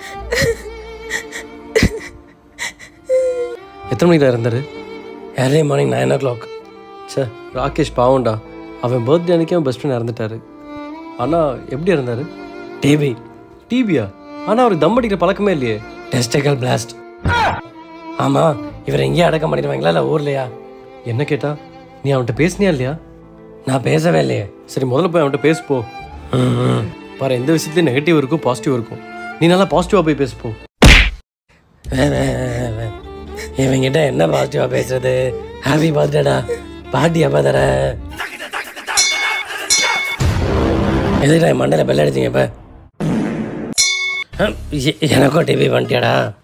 எத்தனை மணிக்கு இருந்தாரு early morning nine o'clock say Rakesh பாவம்டா அவன் பர்த்டே அன்னைக்கு அவன் பெஸ்ட் ஃப்ரெண்ட் இறந்துட்டாரு ஆனால் எப்படி இருந்தார் டிபி டிபியா ஆனால் அவருக்கு தம் அடிக்கிற பழக்கமே இல்லையே டெஸ்டக்கல் பிளாஸ்ட் ஆமாம் இவர் எங்கேயும் அடக்கம் பண்ணிடுவாங்களா இல்லை ஊர்லையா என்ன கேட்டா நீ அவன்கிட்ட பேசினியா இல்லையா நான் பேசவே இல்லையே சரி முதல்ல போய் அவன்கிட்ட பேசு போ பாரு எந்த விஷயத்துலையும் நெகட்டிவ் இருக்கும் பாசிட்டிவ் இருக்கும் நீ நல்லா பாசிட்டிவாக போய் பேசு போ இவங்கிட்ட என்ன பாசிட்டிவா பேசுறது ஹாப்பி பர்த்டேடா பாட்டி அப்பா தர எதுடா என் மண்டையில் பெல் அடிச்சிங்க இப்போ எனக்கும் டிவி பண்ணிட்டியாடா